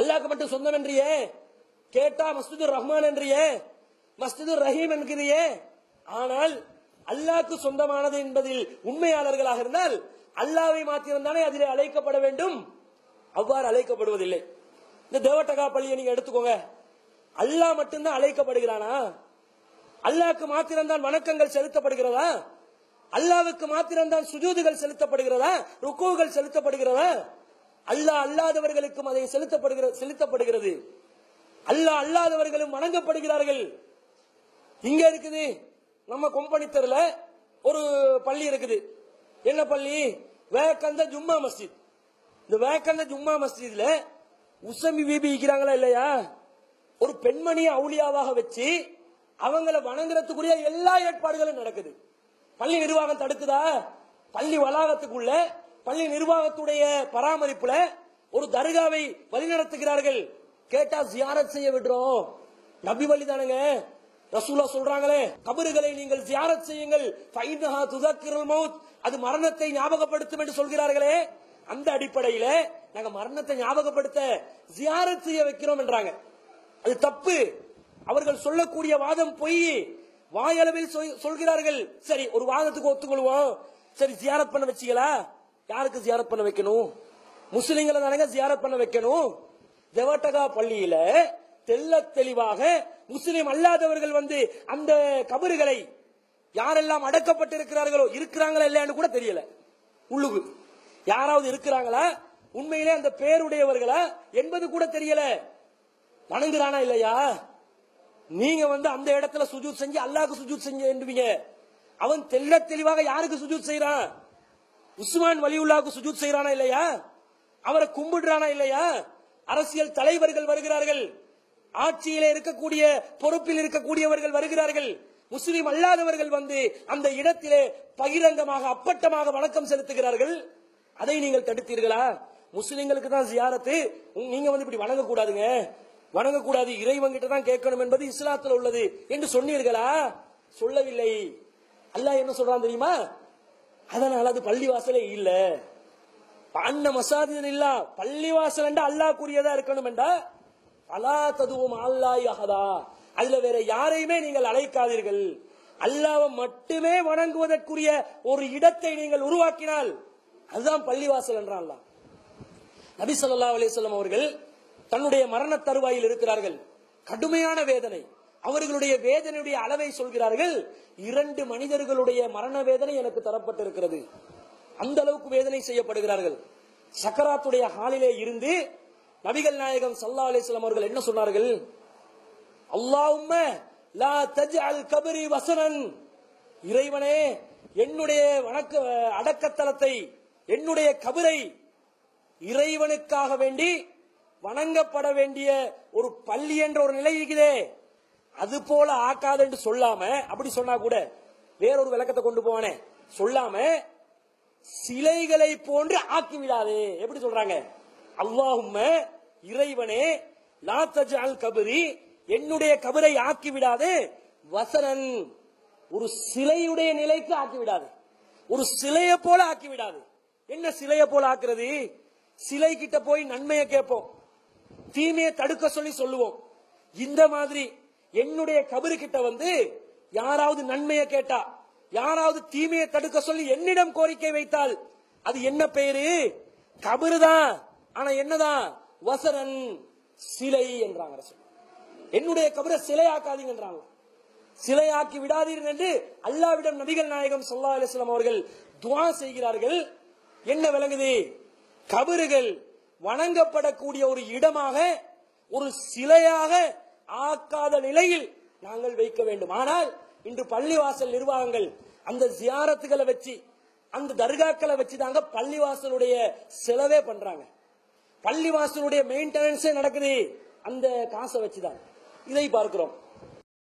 அல்லாஹ்க்கு மட்டும் சொந்தம் என்றியே கேட்டா மஸ்ஜிது ரஹ்மான் என்றியே மஸ்ஜிது ரஹீம் என்கிறியே ஆனால் அல்லாஹ்க்கு சொந்தமானது என்பதில் உண்மையாளர்களாக இருந்தால் அல்லாவை மாத்திரம்தானே அதிலே அழைக்கப்பட வேண்டும் அவ்வாறு அழைக்கப்படுவதில்லை இந்த தேவட்டகா பள்ளியை நீங்க எடுத்துக்கோங்க அல்லாஹ் மட்டும்தான் அழைக்கப்படுகிறானா அல்லாஹ்க்கு மாத்திரம்தான் வணக்கங்கள் செலுத்தப்படுகிறதா அல்லாவுக்கு மாத்திரம்தான் சுஜூதுகள் செலுத்தப்படுகிறதா ருக்குகள் செலுத்தப்படுகிறதா அல்லாஹ் அல்லாதவர்களுக்கும் அதை செலுத்தப்படுகிறது செலுத்தப்படுகிறது அல்லாஹ் அல்லாதவர்களும் வணங்கப்படுகிறார்கள் இங்க இருக்குது நம்ம கொம்பனித்தர்ல ஒரு பள்ளி இருக்குது என்ன பள்ளி வேக்கந்த ஜும்மா மஸ்ஜித் இந்த வேக்கந்த ஜும்மா மஸ்ஜித்ல உசமி பிபி இருக்கிறாங்களா இல்லையா ஒரு பெண்மணியை அவுளியாவாக வச்சு அவங்கள வணங்குறதுக்குரிய எல்லா ஏற்பாடுகளும் நடக்குது பள்ளி நிர்வாகம் தடுக்குதா பள்ளி வளாகத்துக்குள்ள பள்ளி நிர்வாகத்துடைய பராமரிப்புல ஒரு தர்காவை வழிநடத்துகிறார்கள் கேட்டா ஜியாரத் செய்ய விடுறோம் நபி வழி தானுங்க ரசூலா சொல்றாங்களே கபறுகளை நீங்கள் ஜியாரத் செய்யுங்கள் ஃபைனஹா துதக்கிருல் மௌத் அது மரணத்தை ஞாபகப்படுத்தும் என்று சொல்கிறார்களே அந்த அடிப்படையில நாங்க மரணத்தை ஞாபகப்படுத்த ஜியாரத் செய்ய வைக்கிறோம் என்றாங்க அது தப்பு அவர்கள் சொல்லக்கூடிய வாதம் பொய் வாயளவில் சொல்- சொல்கிறார்கள் சரி ஒரு வாதத்துக்கு ஒத்துக்கொள்வோம் சரி ஜியாரத் பண்ண வச்சீங்களா யாருக்கு ஜியாரத் பண்ண வைக்கணும் முஸ்லிம்களை தானங்க ஜியாரத் பண்ண வைக்கணும் ஜெவட்டகா பள்ளியில தெள்ள தெளிவாக முஸ்லிம் அல்லாதவர்கள் வந்து அந்த கபறுகளை யாரெல்லாம் அடக்கப்பட்டிருக்கிறார்களோ இருக்கிறாங்களா இல்லையான்னு கூட தெரியல உள்ளுக்கு யாராவது இருக்கிறாங்களா உண்மையிலே அந்த பேருடையவர்களா என்பது கூட தெரியல வணங்குறானா இல்லையா நீங்க வந்து அந்த இடத்துல சுஜூத் செஞ்சு அல்லாஹ்க்கு சுஜூத் செஞ்சு என்றுவீங்க அவன் தெள்ள தெளிவாக யாருக்கு சுஜூத் செய்யறான் உஸ்மான் வலியுல்லாவுக்கு சுஜூத் செய்யறானா இல்லையா அவரை கும்பிடுறானா இல்லையா அரசியல் தலைவர்கள் வருகிறார்கள் ஆட்சியிலே இருக்கக்கூடிய பொறுப்பில் இருக்கக்கூடியவர்கள் வருகிறார்கள் முஸ்லிம் அல்லாதவர்கள் வந்து அந்த இடத்திலே பகிரங்கமாக அப்பட்டமாக வணக்கம் செலுத்துகிறார்கள் அதை நீங்கள் தடுத்தீர்களா முஸ்லிம்களுக்கு தான் ஜியாரத்து உங்க- நீங்க வந்து இப்படி வணங்க கூடாதுங்க வணங்க கூடாது இறைவங்கிட்ட தான் கேட்கணும் என்பது இஸ்லாத்துல உள்ளது என்று சொன்னீர்களா சொல்லவில்லை அல்லாஹ் என்ன சொல்றான் தெரியுமா அதனால அது பள்ளிவாசலே இல்ல அன்ன மசாதின் இல்ல பள்ளிவாசல் என்றா அல்லாஹ் கூறியதா இருக்கணும் என்றா அலா ததுவும் அல்லாஹ் அஹதா அதுல வேற யாரையுமே நீங்கள் அழைக்காதீர்கள் அல்லாஹ்வை மட்டுமே வணங்குவதற்குரிய ஒரு இடத்தை நீங்கள் உருவாக்கினால் அதுதான் பள்ளிவாசல் என்றான் அல்லாஹ் நபி ஸல்லல்லாஹு அலைஹி வஸல்லம் அவர்கள் தன்னுடைய மரண தருவாயில் இருக்கிறார்கள் கடுமையான வேதனை அவர்களுடைய வேதனையுடைய அளவை சொல்கிறார்கள் இரண்டு மனிதர்களுடைய மரண வேதனை எனக்கு தரப்பட்டிருக்கிறது அந்த அளவுக்கு வேதனை செய்யப்படுகிறார்கள் சக்கராத்துடைய ஹாலிலே இருந்து நபிகள் நாயகம் ஸல்லல்லாஹு அலைஹி வஸல்லம் அவர்கள் என்ன சொன்னார்கள் அல்லாஹும்ம லா தஜ்அல் கபரி வசனன் இறைவனே என்னுடைய வணக்க அடக்கத்தலத்தை என்னுடைய கபரை இறைவனுக்காக வேண்டி வணங்கப்பட வேண்டிய ஒரு பள்ளி என்ற ஒரு நிலை இருக்குதே அது போல ஆக்காது என்று சொல்லாம அப்படி சொன்னா கூட வேறொரு விளக்கத்தை கொண்டு போவானே சொல்லாம சிலைகளை போன்று ஆக்கி விடாதே எப்படி சொல்றாங்க அல்லாஹும்ம இறைவனே லா தஜ்அல் கபரி என்னுடைய கபரை ஆக்கி விடாதே வசனன் ஒரு சிலையுடைய நிலைக்கு ஆக்கி விடாது ஒரு சிலையை போல ஆக்கி விடாது என்ன சிலையை போல ஆக்குறது சிலை கிட்ட போய் நன்மையை கேட்போம் தீமையை தடுக்க சொல்லி சொல்லுவோம் இந்த மாதிரி என்னுடைய கபரு கிட்ட வந்து யாராவது நன்மையை கேட்டா யாராவது தீமையை தடுக்க சொல்லி என்னிடம் கோரிக்கை வைத்தால் அது என்ன பெயரு கபரு தான் ஆனா என்னதான் வசரன் சிலை என்றாங்க ரசூல். என்னுடைய கபரை சிலையாக்காதீங்கன்றாங்க சிலையாக்கி விடாதீர்கள் என்று அல்லாவிடம் நபிகள் நாயகம் ஸல்லல்லாஹு அலைஹி வஸல்லம் அவர்கள் துஆ செய்கிறார்கள் என்ன விளங்குது கபறுகள் வணங்கப்படக்கூடிய ஒரு இடமாக ஒரு சிலையாக ஆக்காத நிலையில் நாங்கள் வைக்க வேண்டும் ஆனால் இன்று பள்ளிவாசல் நிர்வாகங்கள் அந்த ஜியாரத்துகளை வச்சு அந்த தர்காக்களை வச்சு தாங்க பள்ளிவாசலுடைய செலவே பண்றாங்க பள்ளிவாசலுடைய மெயின்டெனன்ஸே நடக்குது அந்த காசை வச்சுதான் இதை பார்க்கிறோம்